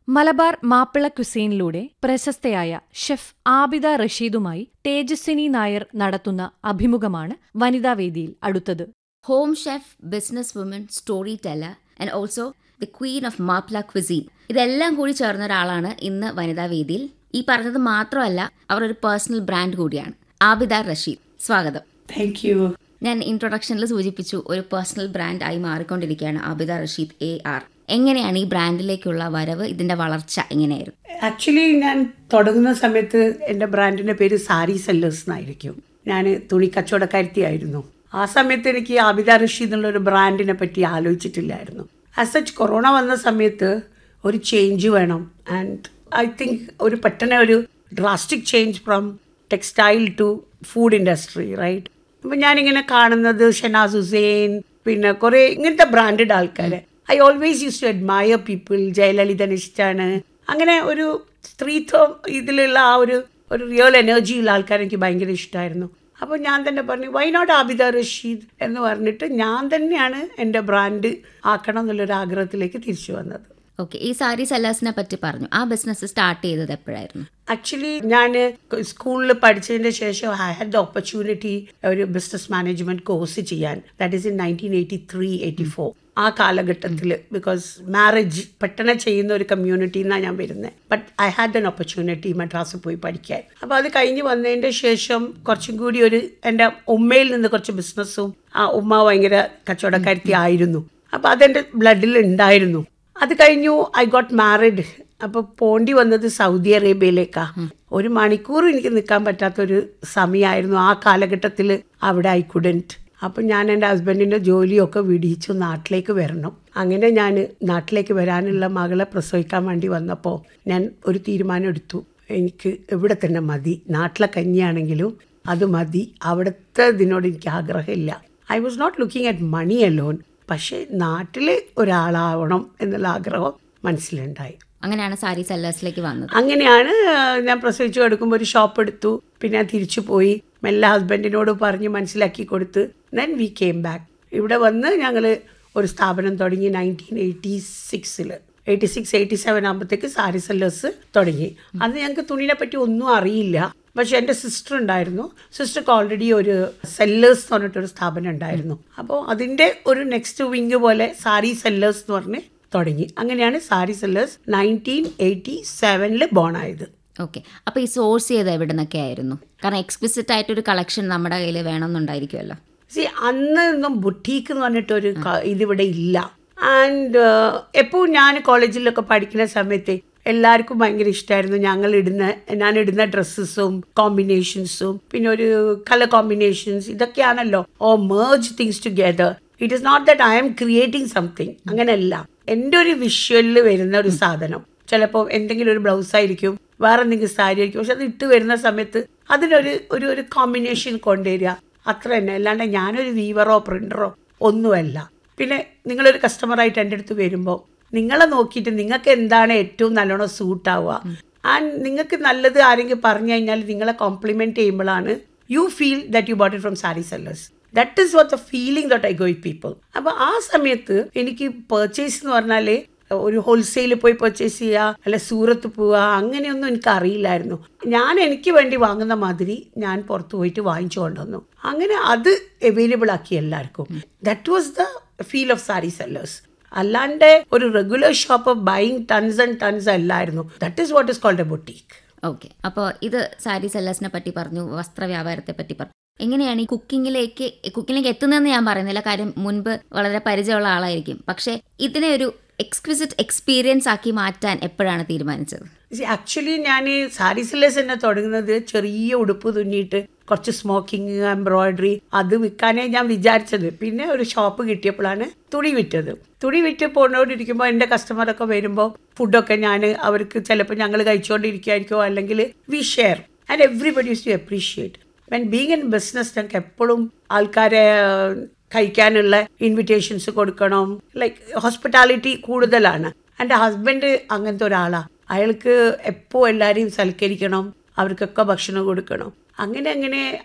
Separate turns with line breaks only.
മലബാർ മാപ്പിള ക്യുസീനിലൂടെ പ്രശസ്തയായ ഷെഫ് ആബിദ റഷീദുമായി തേജസ്വിനി നായർ നടത്തുന്ന അഭിമുഖമാണ് വനിതാവേദിയിൽ അടുത്തത്
home chef business woman storyteller and also the queen of Mappila cuisine ഇതെല്ലാം കൂടി ചേർന്ന ഒരാളാണ് ഇന്ന് വനിതാ വേദിയിൽ ഈ പറഞ്ഞത് മാത്രമല്ല അവർ ഒരു പേഴ്സണൽ ബ്രാൻഡ് കൂടിയാണ് ആബിദ റഷീദ് സ്വാഗതം
താങ്ക് യു
ഞാൻ ഇൻട്രൊഡക്ഷനിൽ സൂചിപ്പിച്ചു ഒരു പേഴ്സണൽ ബ്രാൻഡ് ആയി മാറിക്കൊണ്ടിരിക്കുകയാണ് ആബിദ റഷീദ് എ ആർ എങ്ങനെയാണ് ഈ ബ്രാൻഡിലേക്കുള്ള വരവ് ഇതിന്റെ വളർച്ച എങ്ങനെയായിരുന്നു
ആക്ച്വലി ഞാൻ തുടങ്ങുന്ന സമയത്ത് എൻ്റെ ബ്രാൻഡിൻ്റെ പേര് സാരി സെല്ലേഴ്സ് എന്നായിരിക്കും ഞാൻ തുണി കച്ചവടക്കാരത്തിയായിരുന്നു ആ സമയത്ത് എനിക്ക് ആബിദ റഷീദ് എന്നുള്ള ഒരു ബ്രാൻഡിനെ പറ്റി ആലോചിച്ചിട്ടില്ലായിരുന്നു ആസ് സച്ച് കൊറോണ വന്ന സമയത്ത് ഒരു ചേഞ്ച് വേണം ആൻഡ് ഐ തിങ്ക് ഒരു പെട്ടെന്ന് ഒരു drastic change from textile to food industry right അപ്പം ഞാനിങ്ങനെ കാണുന്നത് ഷെനാസ് ഹുസൈൻ പിന്നെ കുറേ ഇങ്ങനത്തെ ബ്രാൻഡഡ് ആൾക്കാരെ I always use to admire people ജയലളിതൻ ഇഷ്ടമാണ് അങ്ങനെ ഒരു സ്ത്രീത്വം ഇതിലുള്ള ആ ഒരു ഒരു റിയൽ എനർജിയുള്ള ആൾക്കാരെ എനിക്ക് ഭയങ്കര ഇഷ്ടമായിരുന്നു അപ്പോൾ ഞാൻ തന്നെ പറഞ്ഞു വൈ നോട്ട് ആബിദ റഷീദ് എന്ന് പറഞ്ഞിട്ട് ഞാൻ തന്നെയാണ് എൻ്റെ ബ്രാൻഡ് ആക്കണം എന്നുള്ളൊരു ആഗ്രഹത്തിലേക്ക് തിരിച്ചു വന്നത്
ഓക്കെ ഈ സാരി സെല്ലേഴ്സിനെ പറ്റി പറഞ്ഞു ആ ബിസിനസ് സ്റ്റാർട്ട് ചെയ്തത് എപ്പോഴായിരുന്നു
ആക്ച്വലി ഞാൻ സ്കൂളിൽ പഠിച്ചതിന് ശേഷം ഐ ഹാഡ് ദ ഓപ്പർച്യൂണിറ്റി ഒരു ബിസിനസ് മാനേജ്മെന്റ് കോഴ്സ് ചെയ്യാൻ that is in nineteen eighty three eighty four ആ കാലഘട്ടത്തിൽ ബിക്കോസ് മാരേജ് പെട്ടെന്ന് ചെയ്യുന്ന ഒരു കമ്മ്യൂണിറ്റിയിൽ നിന്നാണ് ഞാൻ വരുന്നത് but I had an opportunity മദ്രാസിൽ പോയി പഠിക്കാൻ അപ്പോൾ അത് കഴിഞ്ഞ് വന്നതിൻ്റെ ശേഷം കുറച്ചും കൂടി ഒരു എൻ്റെ ഉമ്മയിൽ നിന്ന് കുറച്ച് ബിസിനസ്സും ആ ഉമ്മ ഭയങ്കര കച്ചവടക്കാരത്തി ആയിരുന്നു അപ്പോൾ അതെൻ്റെ ബ്ലഡിൽ ഉണ്ടായിരുന്നു അത് കഴിഞ്ഞു ഐ ഗോട്ട് മാറിഡ് അപ്പൊ പോണ്ടി വന്നത് സൗദി അറേബ്യയിലേക്കാ ഒരു മണിക്കൂർ എനിക്ക് നിൽക്കാൻ പറ്റാത്തൊരു സമയമായിരുന്നു ആ കാലഘട്ടത്തിൽ അവിടെ ഐ കുഡൻറ്റ് അപ്പം ഞാൻ എൻ്റെ ഹസ്ബൻഡിൻ്റെ ജോലിയൊക്കെ വിടിയിച്ചു നാട്ടിലേക്ക് വരണം അങ്ങനെ ഞാൻ നാട്ടിലേക്ക് വരാനുള്ള മകളെ പ്രസവിക്കാൻ വേണ്ടി വന്നപ്പോൾ ഞാൻ ഒരു തീരുമാനം എടുത്തു എനിക്ക് ഇവിടെ തന്നെ മതി നാട്ടിലെ കഞ്ഞിയാണെങ്കിലും അത് മതി അവിടുത്തെ ഇതിനോട് എനിക്ക് ആഗ്രഹമില്ല I was not looking at money alone പക്ഷേ നാട്ടിൽ ഒരാളാവണം എന്നുള്ള ആഗ്രഹം മനസ്സിലുണ്ടായി
അങ്ങനെയാണ് സാരി സെല്ലേഴ്സിലേക്ക് വന്നത്
അങ്ങനെയാണ് ഞാൻ പ്രസവിച്ചു കിടക്കുമ്പോൾ ഒരു ഷോപ്പ് എടുത്തു പിന്നെ ഞാൻ തിരിച്ചു പോയി മെല്ലെ ഹസ്ബൻഡിനോട് പറഞ്ഞ് മനസ്സിലാക്കി കൊടുത്ത് ദെൻ വി കെയിം ബാക്ക് ഇവിടെ വന്ന് ഞങ്ങൾ ഒരു സ്ഥാപനം തുടങ്ങി നയൻറ്റീൻ എയ്റ്റി സിക്സിൽ എയ്റ്റി സിക്സ് എയ്റ്റി സെവൻ ആകുമ്പോഴത്തേക്ക് സാരി സെല്ലേഴ്സ് തുടങ്ങി അന്ന് ഞങ്ങൾക്ക് തുണിനെ പറ്റി ഒന്നും അറിയില്ല പക്ഷെ എൻ്റെ സിസ്റ്റർ ഉണ്ടായിരുന്നു സിസ്റ്റർക്ക് ഓൾറെഡി ഒരു സെല്ലേഴ്സ് എന്ന് പറഞ്ഞിട്ടൊരു സ്ഥാപനം ഉണ്ടായിരുന്നു അപ്പോൾ അതിൻ്റെ ഒരു നെക്സ്റ്റ് വിങ് പോലെ സാരി സെല്ലേഴ്സ് എന്ന് പറഞ്ഞ് തുടങ്ങി അങ്ങനെയാണ് സാരി സെല്ലേഴ്സ് നയൻറ്റീൻ എയ്റ്റി സെവനിൽ ബോൺ ആയത്
ഓക്കെ അപ്പൊ ഈ സോഴ്സ് ചെയ്ത് എവിടെ നിന്നൊക്കെ ആയിരുന്നു കാരണം എക്സ്പ്ലിസിറ്റ് ആയിട്ടൊരു കളക്ഷൻ നമ്മുടെ കയ്യിൽ വേണമെന്നുണ്ടായിരിക്കുമല്ലോ
സി അന്ന് ഒന്നും ബുട്ടീക്ക് എന്ന് പറഞ്ഞിട്ടൊരു ക- ഇതിവിടെ ഇല്ല ആൻഡ് എപ്പോഴും ഞാൻ കോളേജിലൊക്കെ പഠിക്കുന്ന സമയത്ത് എല്ലാവർക്കും ഭയങ്കര ഇഷ്ടമായിരുന്നു ഞങ്ങൾ ഇടുന്ന ഞാൻ ഇടുന്ന ഡ്രസ്സസും കോമ്പിനേഷൻസും പിന്നെ ഒരു കളർ കോമ്പിനേഷൻസ് ഇതൊക്കെയാണല്ലോ oh merge things together it is not that I am creating something അങ്ങനെയല്ല എൻ്റെ ഒരു വിഷ്വലിൽ വരുന്ന ഒരു സാധനം ചിലപ്പോൾ എന്തെങ്കിലും ഒരു ബ്ലൗസ് ആയിരിക്കും വേറെ എന്തെങ്കിലും സാരി ആയിരിക്കും പക്ഷെ അത് ഇട്ട് വരുന്ന സമയത്ത് അതിനൊരു ഒരു ഒരു കോമ്പിനേഷൻ കൊണ്ടുവരിക അത്ര തന്നെ അല്ലാണ്ട് ഞാനൊരു വീവറോ പ്രിന്ററോ ഒന്നുമല്ല പിന്നെ നിങ്ങളൊരു കസ്റ്റമറായിട്ട് എൻ്റെ അടുത്ത് വരുമ്പോൾ നിങ്ങളെ നോക്കിയിട്ട് നിങ്ങൾക്ക് എന്താണ് ഏറ്റവും നല്ലോണം സൂട്ട് ആവുക ആൻഡ് നിങ്ങൾക്ക് നല്ലത് ആരെങ്കിലും പറഞ്ഞു കഴിഞ്ഞാൽ നിങ്ങളെ കോംപ്ലിമെന്റ് ചെയ്യുമ്പോഴാണ് you feel that you bought it from Saree Sellers that is what the feeling that I go with people അപ്പോൾ ആ സമയത്ത് എനിക്ക് പർച്ചേസ് എന്ന് പറഞ്ഞാൽ ഒരു ഹോൾസെയിൽ പോയി പർച്ചേസ് ചെയ്യുക അല്ലെ സൂറത്ത് പോവുക അങ്ങനെയൊന്നും എനിക്ക് അറിയില്ലായിരുന്നു ഞാൻ എനിക്ക് വേണ്ടി വാങ്ങുന്ന മാതിരി ഞാൻ പുറത്ത് പോയിട്ട് വാങ്ങിച്ചു കൊണ്ടുവന്നു അങ്ങനെ അത് അവൈലബിൾ ആക്കി എല്ലാവർക്കും that was the feel of Saree Sellers അല്ലാണ്ട് ഒരു regular shop buying tons and tons അല്ലായിരുന്നു that is what is called a boutique
okay അപ്പോൾ ഇത് സാരി സെല്ലേഴ്സിനെ പറ്റി പറഞ്ഞു വസ്ത്ര വ്യാപാരത്തെ പറ്റി പറഞ്ഞു എങ്ങനെയാണ് ഈ കുക്കിങ്ങിലേക്ക് കുക്കിങ്ങിലേക്ക് എത്തുന്നതെന്ന് ഞാൻ പറയുന്നില്ല കാര്യം മുൻപ് വളരെ പരിചയമുള്ള ആളായിരിക്കും പക്ഷേ ഇതിനെ ഒരു എക്സ്ക്വിസിറ്റ് എക്സ്പീരിയൻസ് ആക്കി മാറ്റാൻ എപ്പോഴാണ് തീരുമാനിച്ചത്
ആക്ച്വലി ഞാൻ സാരി സിലേഴ്സ് തന്നെ തുടങ്ങുന്നത് ചെറിയ ഉടുപ്പ് തുന്നിയിട്ട് കുറച്ച് സ്മോക്കിംഗ് എംബ്രോയിഡറി അത് വിൽക്കാനേ ഞാൻ വിചാരിച്ചത് പിന്നെ ഒരു ഷോപ്പ് കിട്ടിയപ്പോഴാണ് തുണി വിറ്റത് തുണി വിറ്റ് പോണോണ്ടിരിക്കുമ്പോൾ എൻ്റെ കസ്റ്റമറൊക്കെ വരുമ്പോൾ ഫുഡൊക്കെ ഞാൻ അവർക്ക് ചിലപ്പോൾ ഞങ്ങൾ കഴിച്ചുകൊണ്ടിരിക്കുമായിരിക്കോ അല്ലെങ്കിൽ we share and everybody use to appreciate when being in business ഞങ്ങൾക്ക് എപ്പോഴും ആൾക്കാരെ കഴിക്കാനുള്ള ഇൻവിറ്റേഷൻസ് കൊടുക്കണം ലൈക്ക് ഹോസ്പിറ്റാലിറ്റി കൂടുതലാണ് എൻ്റെ ഹസ്ബൻഡ് അങ്ങനത്തെ ഒരാളാണ് അയാൾക്ക് എപ്പോൾ എല്ലാവരെയും സൽക്കരിക്കണം അവർക്കൊക്കെ ഭക്ഷണം കൊടുക്കണം അങ്ങനെ അങ്ങനെ